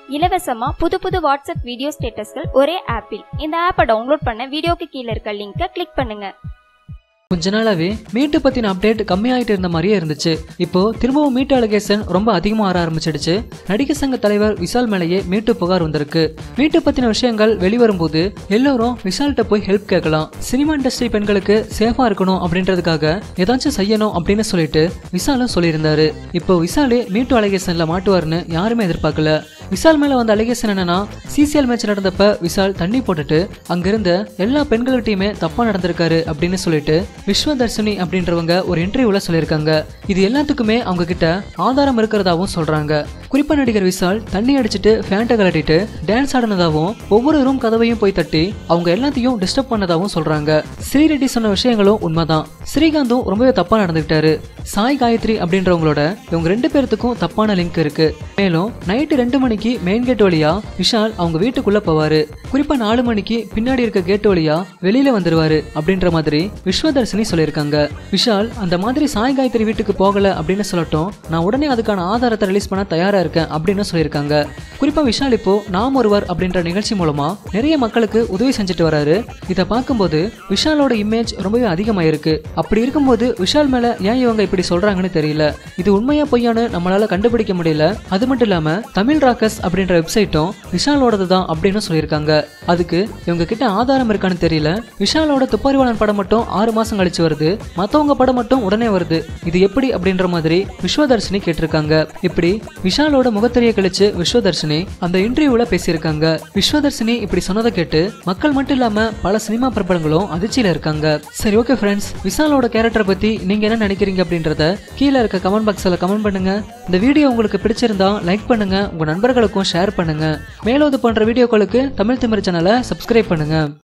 இலவசமா புது புது வாட்ஸ்அப் வீடியோ ஸ்டேட்டஸ்கள் ஒரே ஆப்பில் இந்த ஆப்பை டவுன்லோட் பண்ண வீடியோக்கு கீழே இருக்க லிங்கை கிளிக் பண்ணுங்க கொஞ்ச நாளாவே மீட்டு பத்தின அப்டேட் கம்மியாயிட்டு இருந்த மாதிரியே இருந்துச்சு இப்போ திரும்பவும் மீட்டு அலிகேஷன் ரொம்ப அதிகமா வர ஆரம்பிச்சிடுச்சு நடிகர் சங்க தலைவர் விஷால் மேலேயே மீட்டு புகார் வந்திருக்கு மீட்டு பத்தின விஷயங்கள் வெளிவரும்போது எல்லோரும் விஷால்கிட்ட போய் ஹெல்ப் கேட்கலாம் சினிமா இண்டஸ்ட்ரி பெண்களுக்கு சேஃபா இருக்கணும் அப்படின்றதுக்காக ஏதாச்சும் செய்யணும் அப்படின்னு சொல்லிட்டு விஷாலும் சொல்லியிருந்தாரு இப்போ விஷாலே மீட்டு அலிகேஷன்ல மாட்டுவார்னு யாருமே எதிர்பார்க்கல விஷால் மேல வந்த அலிகேஷன் என்னன்னா சிசிஎல் மேட்ச் நடந்தப்ப விஷால் தண்ணி போட்டுட்டு அங்கிருந்த எல்லா பெண்கள்கிட்டயுமே தப்பா நடந்திருக்காரு அப்படின்னு சொல்லிட்டு விஸ்வதர்ஷினி அப்படின்றவங்க ஒரு இன்டர்வியூல சொல்லியிருக்காங்க இது எல்லாத்துக்குமே அவங்க கிட்ட ஆதாரம் இருக்கிறதாவும் சொல்றாங்க குறிப்பா நடிகர் விஷால் தண்ணி அடிச்சிட்டு ஃபேண்ட்டை கலட்டிட்டு டான்ஸ் ஆடினதாவும் ஒவ்வொரு ரூம் கதவையும் போய் தட்டி அவங்க எல்லாத்தையும் டிஸ்டர்ப் பண்ணதாவும் சொல்றாங்க ஸ்ரீரெட்டி சொன்ன விஷயங்களும் உண்மைதான் ஸ்ரீகாந்தும் ரொம்பவே தப்பா நடந்துக்கிட்டாரு சாய் காயத்ரி அப்படின்றவங்களோட இவங்க ரெண்டு பேர்த்துக்கும் தப்பான லிங்க் இருக்கு மேலும் நைட்டு ரெண்டு மணிக்கு மெயின் கேட் வழியா விஷால் அவங்க வீட்டுக்குள்ள போவாரு குறிப்பா நாலு மணிக்கு பின்னாடி இருக்க கேட் வழியா வெளியில வந்துருவாரு அப்படின்ற மாதிரி விஸ்வதர்ஷினி சொல்லியிருக்காங்க விஷால் அந்த மாதிரி சாய் காயத்ரி வீட்டுக்கு போகல அப்படின்னு சொல்லட்டும் நான் உடனே அதுக்கான ஆதாரத்தை ரிலீஸ் பண்ண தயாரா இருக்கேன் அப்படின்னு சொல்லியிருக்காங்க குறிப்பா விஷால் இப்போ நாம் ஒருவர் அப்படின்ற நிகழ்ச்சி மூலமா நிறைய மக்களுக்கு உதவி செஞ்சுட்டு வராரு இதை பார்க்கும்போது விஷாலோட இமேஜ் ரொம்பவே அதிகமாயிருக்கு அப்படி இருக்கும்போது விஷால் மேல ஏன் இவங்க இப்படி சொல்றாங்கன்னு தெரியல இது உண்மையா பொய்யான்னு நம்மளால கண்டுபிடிக்க முடியல அது மட்டும் இல்லாம தமிழ் ராக்கர்ஸ் அப்படின்ற வெப்சைட்டும் விஷாலோடது தான் அப்படின்னு சொல்லியிருக்காங்க அதுக்கு இவங்க கிட்ட ஆதாரம் இருக்கான்னு தெரியல விஷாலோட துப்பாரிவாளன் படம் மட்டும் ஆறு மாசம் கழிச்சு வருது மத்தவங்க படம் மட்டும் உடனே வருது இது எப்படி அப்படின்ற மாதிரி விஸ்வதர்ஷினி கேட்டிருக்காங்க இப்படி விஷாலோட முகத்திரையை கழிச்சு விஸ்வதர்ஷினி அந்த இன்டர்வியூல பேசியிருக்காங்க விஸ்வதர்ஷினி இப்படி சொன்னதை கேட்டு மக்கள் மட்டும் இல்லாம பல சினிமா பிரபலங்களும் அதிர்ச்சியில இருக்காங்க சரி ஓகே ஃப்ரெண்ட்ஸ் விஷாலோட கேரக்டரை பத்தி நீங்க என்ன நினைக்கிறீங்க அப்படின்றத கீழே இருக்க கமெண்ட் பாக்ஸ்ல கமெண்ட் பண்ணுங்க இந்த வீடியோ உங்களுக்கு பிடிச்சிருந்தா லைக் பண்ணுங்க உங்க நண்பர்களுக்கும் ஷேர் பண்ணுங்க மேலும் இது போன்ற வீடியோக்களுக்கு தமிழ் திமிர் சேனலை சப்ஸ்கிரைப் பண்ணுங்க